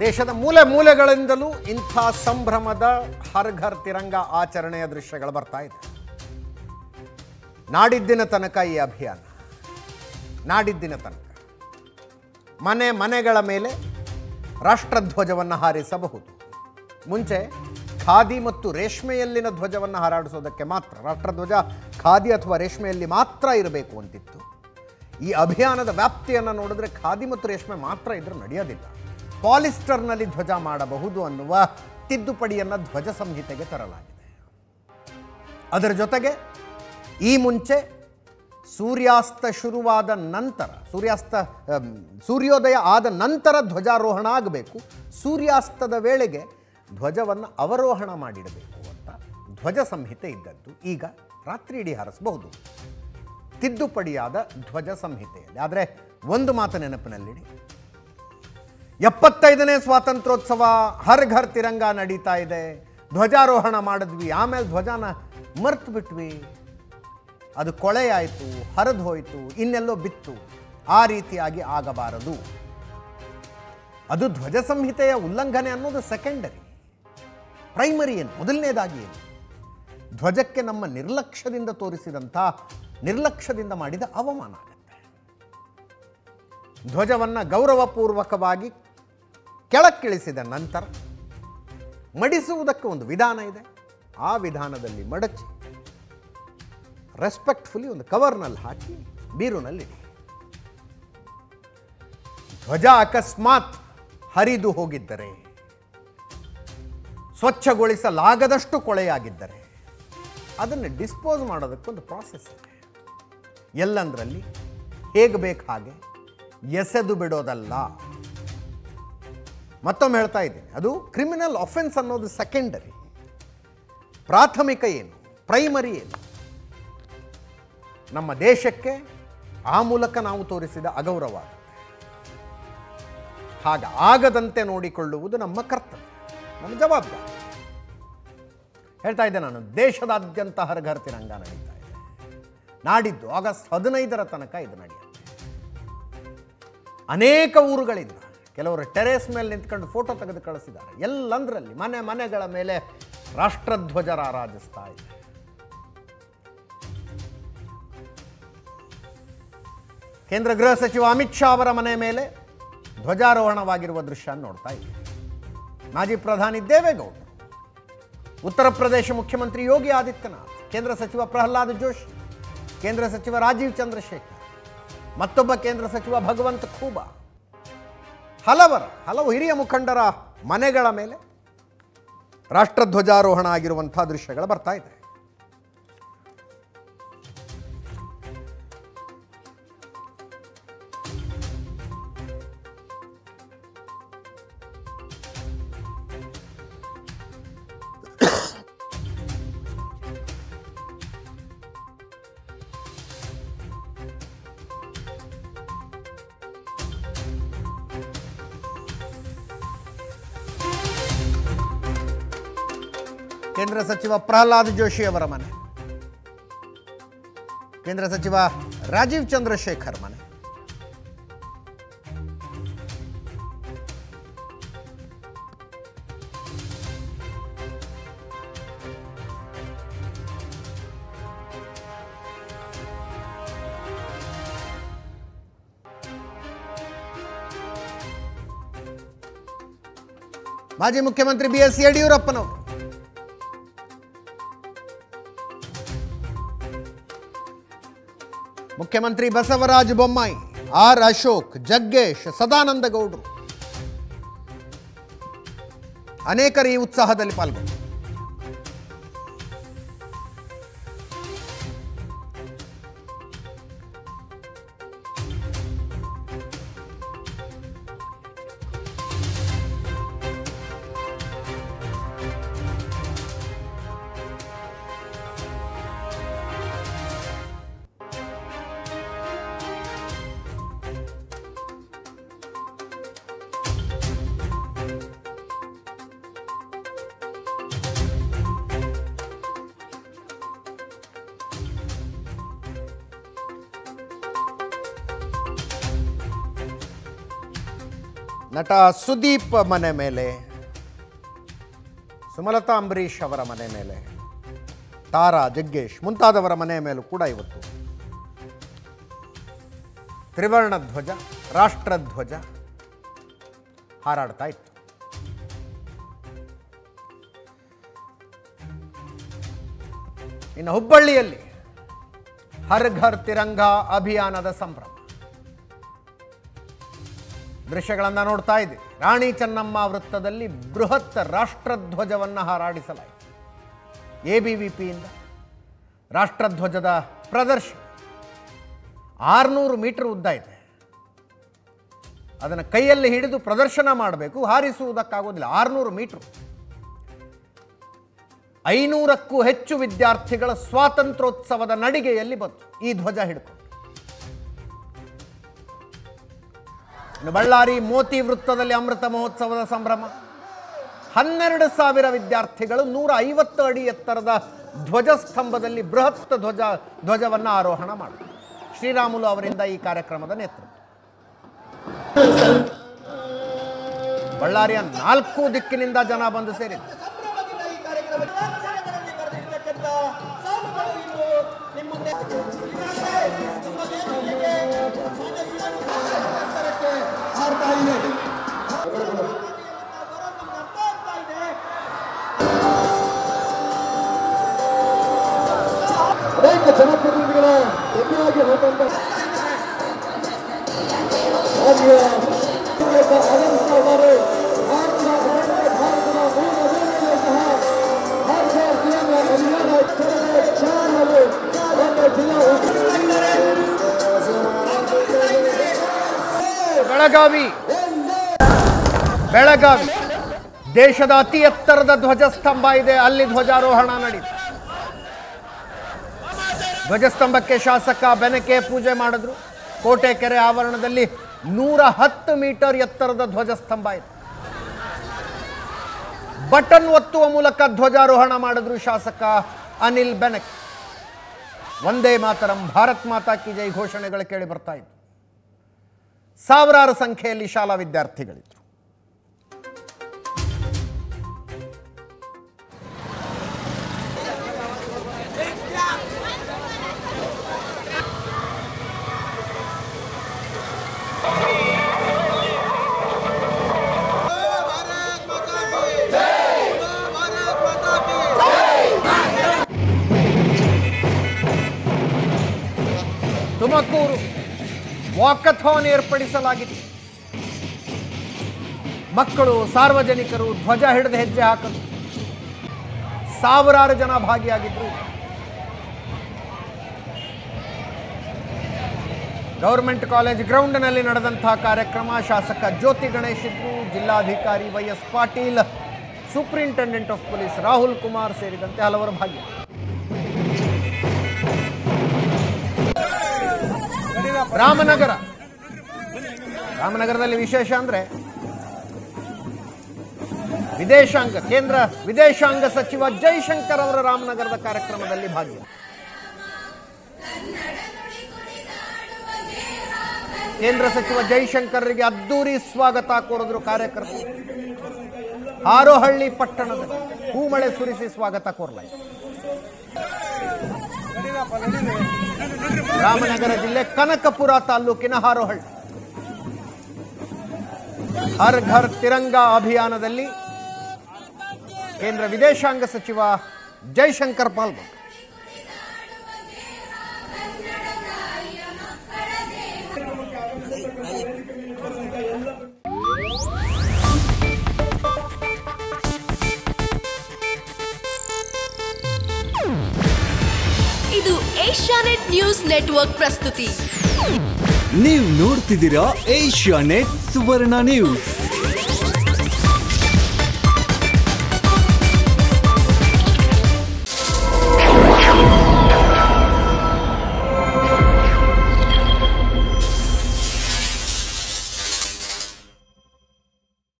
ದೇಶದ ಮೂಲೆ ಮೂಲೆಗಳಿಂದಲೂ ಇಂಥ ಸಂಭ್ರಮದ ಹರ್ ಘರ್ ತಿರಂಗ ಆಚರಣೆಯ ದೃಶ್ಯಗಳು ಬರ್ತಾ ಇದೆ ನಾಡಿದ್ದಿನ ತನಕ ಈ ಅಭಿಯಾನ ನಾಡಿದ್ದಿನ ತನಕ ಮನೆ ಮನೆಗಳ ಮೇಲೆ ರಾಷ್ಟ್ರಧ್ವಜವನ್ನು ಹಾರಿಸಬಹುದು ಮುಂಚೆ ಖಾದಿ ಮತ್ತು ರೇಷ್ಮೆಯಲ್ಲಿನ ಧ್ವಜವನ್ನು ಹಾರಾಡಿಸೋದಕ್ಕೆ ಮಾತ್ರ ರಾಷ್ಟ್ರಧ್ವಜ ಖಾದಿ ಅಥವಾ ರೇಷ್ಮೆಯಲ್ಲಿ ಮಾತ್ರ ಇರಬೇಕು ಅಂತಿತ್ತು ಈ ಅಭಿಯಾನದ ವ್ಯಾಪ್ತಿಯನ್ನು ನೋಡಿದ್ರೆ ಖಾದಿ ಮತ್ತು ರೇಷ್ಮೆ ಮಾತ್ರ ಇದ್ರೆ ನಡೆಯೋದಿಲ್ಲ ಪಾಲಿಸ್ಟರ್ನಲ್ಲಿ ಧ್ವಜ ಮಾಡಬಹುದು ಅನ್ನುವ ತಿದ್ದುಪಡಿಯನ್ನು ಧ್ವಜ ಸಂಹಿತೆಗೆ ತರಲಾಗಿದೆ ಅದರ ಜೊತೆಗೆ ಈ ಮುಂಚೆ ಸೂರ್ಯಾಸ್ತ ಶುರುವಾದ ನಂತರ ಸೂರ್ಯಾಸ್ತ ಅಮ್, ಸೂರ್ಯೋದಯ ಆದ ನಂತರ ಧ್ವಜಾರೋಹಣ ಆಗಬೇಕು ಸೂರ್ಯಾಸ್ತದ ವೇಳೆಗೆ ಧ್ವಜವನ್ನು ಅವರೋಹಣ ಮಾಡಿಡಬೇಕು ಅಂತ ಧ್ವಜ ಸಂಹಿತೆ ಇದ್ದದ್ದು ಈಗ ರಾತ್ರಿ ಇಡೀ ಹಾರಿಸಬಹುದು ತಿದ್ದುಪಡಿಯಾದ ಧ್ವಜ ಸಂಹಿತೆಯಲ್ಲಿ ಆದರೆ ಒಂದು ಮಾತು ನೆನಪಿನಲ್ಲಿಡಿ ಎಪ್ಪತ್ತೈದನೇ ಸ್ವಾತಂತ್ರ್ಯೋತ್ಸವ ಹರ್ ಘರ್ ತಿರಂಗ ನಡೀತಾ ಇದೆ ಧ್ವಜಾರೋಹಣ ಮಾಡಿದ್ವಿ ಆಮೇಲೆ ಧ್ವಜನ ಮರ್ತು ಬಿಟ್ವಿ ಅದು ಕೊಳೆಯಾಯಿತು ಹರಿದು ಹೋಯಿತು ಇನ್ನೆಲ್ಲೋ ಬಿತ್ತು ಆ ರೀತಿಯಾಗಿ ಆಗಬಾರದು ಅದು ಧ್ವಜ ಸಂಹಿತೆಯ ಉಲ್ಲಂಘನೆ ಅನ್ನೋದು ಸೆಕೆಂಡರಿ ಪ್ರೈಮರಿ ಏನು ಮೊದಲನೇದಾಗಿ ಏನು ಧ್ವಜಕ್ಕೆ ನಮ್ಮ ನಿರ್ಲಕ್ಷ್ಯದಿಂದ ತೋರಿಸಿದಂಥ ನಿರ್ಲಕ್ಷ್ಯದಿಂದ ಮಾಡಿದ ಅವಮಾನ ಆಗುತ್ತೆ ಧ್ವಜವನ್ನು ಗೌರವಪೂರ್ವಕವಾಗಿ ಕೆಳಕ್ಕಿಳಿಸಿದ ನಂತರ ಮಡಿಸುವುದಕ್ಕೆ ಒಂದು ವಿಧಾನ ಇದೆ ಆ ವಿಧಾನದಲ್ಲಿ ಮಡಚಿ ರೆಸ್ಪೆಕ್ಟ್ಫುಲಿ ಒಂದು ಕವರ್ನಲ್ಲಿ ಹಾಕಿ ಬೀರುನಲ್ಲಿಡಿ ಧ್ವಜ ಅಕಸ್ಮಾತ್ ಹರಿದು ಹೋಗಿದ್ದರೆ ಸ್ವಚ್ಛಗೊಳಿಸಲಾಗದಷ್ಟು ಕೊಳೆಯಾಗಿದ್ದರೆ ಅದನ್ನು ಡಿಸ್ಪೋಸ್ ಮಾಡೋದಕ್ಕೊಂದು ಪ್ರಾಸೆಸ್ ಇದೆ ಎಲ್ಲಂದ್ರಲ್ಲಿ ಹೇಗೆ ಬೇಕು ಹಾಗೆ ಎಸೆದು ಬಿಡೋದಲ್ಲ ಮತ್ತೊಮ್ಮೆ ಹೇಳ್ತಾ ಇದ್ದೀನಿ ಅದು ಕ್ರಿಮಿನಲ್ ಅಫೆನ್ಸ್ ಅನ್ನೋದು ಸೆಕೆಂಡರಿ ಪ್ರಾಥಮಿಕ ಏನು ಪ್ರೈಮರಿ ಏನು ನಮ್ಮ ದೇಶಕ್ಕೆ ಆ ಮೂಲಕ ನಾವು ತೋರಿಸಿದ ಅಗೌರವ ಆಗುತ್ತೆ. ಹಾಗೆ ಆಗದಂತೆ ನೋಡಿಕೊಳ್ಳುವುದು ನಮ್ಮ ಕರ್ತವ್ಯ ನಮ್ಮ ಜವಾಬ್ದಾರಿ ಹೇಳ್ತಾ ಇದ್ದೆ ನಾನು ದೇಶದಾದ್ಯಂತ ಹರಘರ್ ತಿರಂಗ ನಡೀತಾ ಇದೆ ನಾಡಿದ್ದು ಆಗಸ್ಟ್ ಹದಿನೈದರ ತನಕ ಇದು ನಡೆಯುತ್ತೆ ಅನೇಕ ಊರುಗಳಿಂದ ಕೆಲವರು ಟೆರೇಸ್ ಮೇಲೆ ನಿಂತ್ಕೊಂಡು ಫೋಟೋ ತೆಗೆದು ಕಳಿಸಿದ್ದಾರೆ ಎಲ್ಲಂದ್ರಲ್ಲಿ ಮನೆ ಮನೆಗಳ ಮೇಲೆ ರಾಷ್ಟ್ರಧ್ವಜ ರಾರಾಜಿಸ್ತಾ ಇದೆ ಕೇಂದ್ರ ಗೃಹ ಸಚಿವ ಅಮಿತ್ ಶಾ ಅವರ ಮನೆ ಮೇಲೆ ಧ್ವಜಾರೋಹಣವಾಗಿರುವ ದೃಶ್ಯ ನೋಡ್ತಾ ಇದ್ದೀವಿ ಮಾಜಿ ಪ್ರಧಾನಿ ದೇವೇಗೌಡರು ಉತ್ತರ ಪ್ರದೇಶ ಮುಖ್ಯಮಂತ್ರಿ ಯೋಗಿ ಆದಿತ್ಯನಾಥ್ ಕೇಂದ್ರ ಸಚಿವ ಪ್ರಹ್ಲಾದ್ ಜೋಶಿ ಕೇಂದ್ರ ಸಚಿವ ರಾಜೀವ್ ಚಂದ್ರಶೇಖರ್ ಮತ್ತೊಬ್ಬ ಕೇಂದ್ರ ಸಚಿವ ಭಗವಂತ ಖೂಬಾ ಹಲವರ ಹಲವು ಹಿರಿಯ ಮುಖಂಡರ ಮನೆಗಳ ಮೇಲೆ ರಾಷ್ಟ್ರಧ್ವಜಾರೋಹಣ ಆಗಿರುವಂಥ ದೃಶ್ಯಗಳು ಬರ್ತಾ ಇದೆ ಕೇಂದ್ರ ಸಚಿವ ಪ್ರಹ್ಲಾದ್ ಜೋಶಿ ಅವರ ಮನೆ ಕೇಂದ್ರ ಸಚಿವ ರಾಜೀವ್ ಚಂದ್ರಶೇಖರ್ ಮನೆ ಮಾಜಿ ಮುಖ್ಯಮಂತ್ರಿ ಬಿ ಎಸ್ ಯಡಿಯೂರಪ್ಪನವರು ಮುಖ್ಯಮಂತ್ರಿ ಬಸವರಾಜ ಬೊಮ್ಮಾಯಿ ಆರ್ ಅಶೋಕ್ ಜಗ್ಗೇಶ್ ಸದಾನಂದ ಗೌಡರು ಅನೇಕರು ಈ ಉತ್ಸಾಹದಲ್ಲಿ ಪಾಲ್ಗೊಂಡರು ನಟ ಸುದೀಪ್ ಮನೆ ಮೇಲೆ ಸುಮಲತಾ ಅಂಬರೀಷ್ ಅವರ ಮನೆ ಮೇಲೆ ತಾರಾ ಜಗ್ಗೇಶ್ ಮುಂತಾದವರ ಮನೆಯ ಮೇಲೂ ಕೂಡ ಇವತ್ತು ತ್ರಿವರ್ಣ ಧ್ವಜ ರಾಷ್ಟ್ರಧ್ವಜ ಹಾರಾಡ್ತಾ ಇತ್ತು ಇನ್ನು ಹುಬ್ಬಳ್ಳಿಯಲ್ಲಿ ಹರ್ ಘರ್ ತಿರಂಗ ಅಭಿಯಾನದ ಸಂಭ್ರಮ ದೃಶ್ಯಗಳನ್ನು ನೋಡ್ತಾ ಇದ್ದೀವಿ ರಾಣಿ ಚೆನ್ನಮ್ಮ ವೃತ್ತದಲ್ಲಿ ಬೃಹತ್ ರಾಷ್ಟ್ರಧ್ವಜವನ್ನು ಹಾರಾಡಿಸಲಾಯಿತು ಎ ಬಿ ವಿ ಪಿಯಿಂದ ರಾಷ್ಟ್ರಧ್ವಜದ ಪ್ರದರ್ಶನ ಆರುನೂರು ಮೀಟರ್ ಉದ್ದ ಇದೆ ಅದನ್ನು ಕೈಯಲ್ಲಿ ಹಿಡಿದು ಪ್ರದರ್ಶನ ಮಾಡಬೇಕು ಹಾರಿಸುವುದಕ್ಕಾಗೋದಿಲ್ಲ ಆರುನೂರು ಮೀಟ್ರು ಐನೂರಕ್ಕೂ ಹೆಚ್ಚು ವಿದ್ಯಾರ್ಥಿಗಳ ಸ್ವಾತಂತ್ರ್ಯೋತ್ಸವದ ನಡಿಗೆಯಲ್ಲಿ ಬಂತು ಈ ಧ್ವಜ ಹಿಡ್ಕೊಂಡು ಇನ್ನು ಬಳ್ಳಾರಿ ಮೋತಿ ವೃತ್ತದಲ್ಲಿ ಅಮೃತ ಮಹೋತ್ಸವದ ಸಂಭ್ರಮ ಹನ್ನೆರಡು ಸಾವಿರ ವಿದ್ಯಾರ್ಥಿಗಳು ನೂರ ಐವತ್ತು ಅಡಿ ಎತ್ತರದ ಧ್ವಜಸ್ತಂಭದಲ್ಲಿ ಬೃಹತ್ ಧ್ವಜ ಧ್ವಜವನ್ನು ಆರೋಹಣ ಮಾಡಿದರು ಶ್ರೀರಾಮುಲು ಅವರಿಂದ ಈ ಕಾರ್ಯಕ್ರಮದ ನೇತೃತ್ವ ಬಳ್ಳಾರಿಯ ನಾಲ್ಕು ದಿಕ್ಕಿನಿಂದ ಜನ ಬಂದು ಸೇರಿದರು ಅನೇಕ ಜನಪ್ರತಿನಿಧಿಗಳ ಎದುರಾಗಿ ಹೋದಂತ ಮಾನ್ಯ ಶ್ರೀಯುತ ಅನಂತ ಅವರು ಭಾರತದ ಭಾರತದ ಭಾರತದ ಮೂಲ ವೇಳೆಯಲ್ಲೂ ಸಹ ಭಾರತೀಯ ಸೇನಾ ಅಭಿಯಾನ ಚಲನೆ ಚಾಲನೆ ನಮ್ಮ ಜಿಲ್ಲಾ ಬೆಳಗಾವಿ ಬೆಳಗಾವಿ ದೇಶದ ಅತಿ ಎತ್ತರದ ಧ್ವಜಸ್ತಂಭ ಇದೆ ಅಲ್ಲಿ ಧ್ವಜಾರೋಹಣ ನಡೀತು ಧ್ವಜಸ್ತಂಭಕ್ಕೆ ಶಾಸಕ ಬೆನಕೆ ಪೂಜೆ ಮಾಡಿದ್ರು ಕೋಟೆ ಕೆರೆ ಆವರಣದಲ್ಲಿ ನೂರ ಹತ್ತು ಮೀಟರ್ ಎತ್ತರದ ಧ್ವಜಸ್ತಂಭ ಇದೆ ಬಟನ್ ಒತ್ತುವ ಮೂಲಕ ಧ್ವಜಾರೋಹಣ ಮಾಡಿದ್ರು ಶಾಸಕ ಅನಿಲ್ ಬೆನಕೆ ಒಂದೇ ಮಾತರಂ ಭಾರತ್ ಮಾತಾ ಕಿ ಜೈ ಘೋಷಣೆಗಳು ಕೇಳಿ ಬರ್ತಾ ಇತ್ತು ಸಾವಿರಾರು ಸಂಖ್ಯೆಯಲ್ಲಿ ಶಾಲಾ ವಿದ್ಯಾರ್ಥಿಗಳಿದ್ರು ತುಮಕೂರು ವಾಕಥಾನ್ ಏರ್ಪಡಿಸಲಾಗಿತ್ತು ಮಕ್ಕಳು ಸಾರ್ವಜನಿಕರು ಧ್ವಜ ಹಿಡಿದು ಹೆಜ್ಜೆ ಹಾಕಲು ಸಾವಿರಾರು ಜನ ಭಾಗಿಯಾಗಿದ್ರು ಗೌರ್ಮೆಂಟ್ ಕಾಲೇಜ್ ಗ್ರೌಂಡ್ನಲ್ಲಿ ನಡೆದಂತಹ ಕಾರ್ಯಕ್ರಮ ಶಾಸಕ ಜ್ಯೋತಿ ಗಣೇಶ್ ಇದ್ರು ಜಿಲ್ಲಾಧಿಕಾರಿ Y S Patil superintendent of police Rahul Kumar ಸೇರಿದಂತೆ ಹಲವರು ಭಾಗಿ ರಾಮನಗರ ರಾಮನಗರದಲ್ಲಿ ವಿಶೇಷ ಅಂದ್ರೆ ವಿದೇಶಾಂಗ ಕೇಂದ್ರ ವಿದೇಶಾಂಗ ಸಚಿವ ಜೈಶಂಕರ್ ಅವರ ರಾಮನಗರದ ಕಾರ್ಯಕ್ರಮದಲ್ಲಿ ಭಾಗಿ ಕೇಂದ್ರ ಸಚಿವ ಜೈಶಂಕರ್ರಿಗೆ ಅದ್ದೂರಿ ಸ್ವಾಗತ ಕೋರಿದ್ರು ಕಾರ್ಯಕರ್ತರು ಹಾರೋಹಳ್ಳಿ ಪಟ್ಟಣದಲ್ಲಿ ಹೂಮಳೆ ಸುರಿಸಿ ಸ್ವಾಗತ ಕೋರಲಾಯಿತು ರಾಮನಗರ ಜಿಲ್ಲೆ ಕನಕಪುರ ತಾಲೂಕಿನ ಹಾರೋಹಳ್ಳಿ ಹರ್ ಘರ್ ತಿರಂಗ ಅಭಿಯಾನದಲ್ಲಿ ಕೇಂದ್ರ ವಿದೇಶಾಂಗ ಸಚಿವ ಜೈಶಂಕರ್ ಪಾಲ್ಗೊಂಡು ಇದು ಏಷ್ಯಾನೆಟ್ ನ್ಯೂಸ್ ನೆಟ್ವರ್ಕ್ ಪ್ರಸ್ತುತಿ ನೀವು ನೋಡ್ತಿದ್ದೀರಾ ಏಷ್ಯಾ ನೆಟ್ ಸುವರ್ಣ ನ್ಯೂಸ್